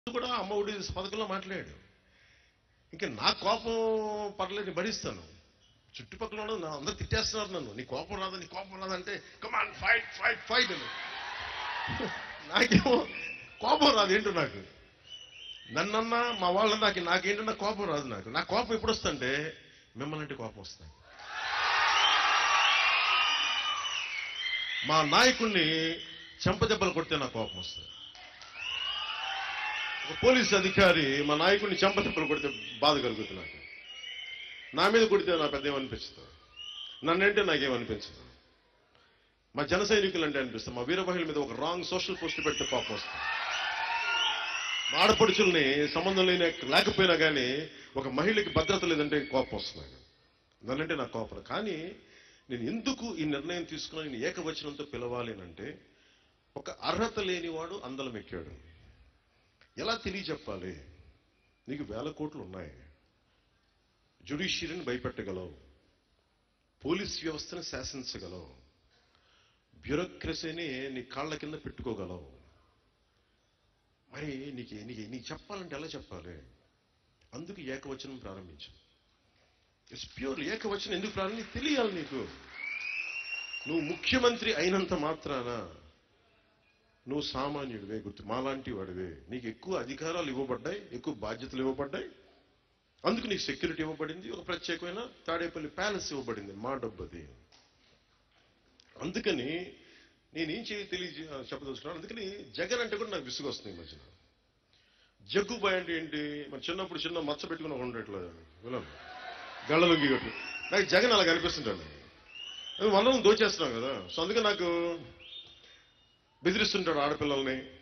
కూడా అమ్మ ఒడి పథకంలో మాట్లాడాడు ఇంకా నా కోపం పర్లేదు నేను భరిస్తాను చుట్టుపక్కల వాళ్ళు నా అందరు తిట్టేస్తున్నారు నన్ను నీ కోపం రాదా నీ కోపం రాదంటే కమాన్ ఫైట్ ఫైట్ ఫైట్ అని నాకేమో కోపం రాదు ఏంటో నాకు నన్నన్నా మా వాళ్ళ నాకు నాకేంటన్నా కోపం రాదు నాకు నా కోపం ఎప్పుడు వస్తుంటే మిమ్మల్ని అంటే కోపం వస్తాయి మా నాయకుడిని చెంపదెబ్బలు కొడితే నా కోపం వస్తుంది ఒక పోలీస్ అధికారి మా నాయకుడిని చెంపదెబ్బలు కొడితే బాధ కలుగుతుంది నాకు నా మీద కొడితే నా పెద్ద ఏమనిపిస్తుంది నన్నంటే నాకేమనిపించదు మా జన సైనికులు అంటే అనిపిస్తుంది మా వీరమహిళ మీద ఒక రాంగ్ సోషల్ పోస్ట్ పెడితే కోపం వస్తుంది మా ఆడపడుచుల్ని సంబంధం లేని లేకపోయినా కానీ ఒక మహిళకి భద్రత లేదంటే కోపం వస్తుంది నాకు. నన్నంటే నాకు కోపం కానీ నేను ఎందుకు ఈ నిర్ణయం తీసుకున్నా నేను ఏకవచనంతో పిలవాలి అంటే ఒక అర్హత లేనివాడు అందలం ఎక్కాడు ఎలా తెలియచెప్పాలి నీకు వేల కోట్లు ఉన్నాయి జ్యుడిషియరీని భయపెట్టగలవు పోలీస్ వ్యవస్థను శాసించగలవు బ్యూరోక్రసీని నీ కాళ్ళ కింద పెట్టుకోగలవు మరి నీకు నీకు నీకు చెప్పాలంటే ఎలా చెప్పాలి అందుకు ఏకవచనం ప్రారంభించు ఇట్స్ ప్యూర్ ఏకవచనం ఎందుకు ప్రారంభం తెలియాలి నీకు నువ్వు ముఖ్యమంత్రి అయినంత మాత్రాన నువ్వు సామాన్యుడివే గుర్తు మాలాంటి వాడివే నీకు ఎక్కువ అధికారాలు ఇవ్వబడ్డాయి ఎక్కువ బాధ్యతలు ఇవ్వబడ్డాయి అందుకు నీకు సెక్యూరిటీ ఇవ్వబడింది ఒక ప్రత్యేకమైన తాడేపల్లి ప్యాలెస్ ఇవ్వబడింది మా డబ్బది అందుకని నేనేం చేయ తెలియ చెప్పదలుచుకున్నాను అందుకని జగన్ అంటే కూడా నాకు విసుగు వస్తుంది ఈ మధ్యన జగ్గుబాయ్ అంటే ఏంటి మన చిన్నప్పుడు చిన్న మచ్చ పెట్టుకుని ఉండట్లేదు విన్నాను గళ్ళలుంగి కట్టు నాకు జగన్ అలా కనిపిస్తుంటాను మనం దోచేస్తున్నాం కదా సో అందుకే నాకు బెదిరిస్తుంటాడు ఆడపిల్లల్ని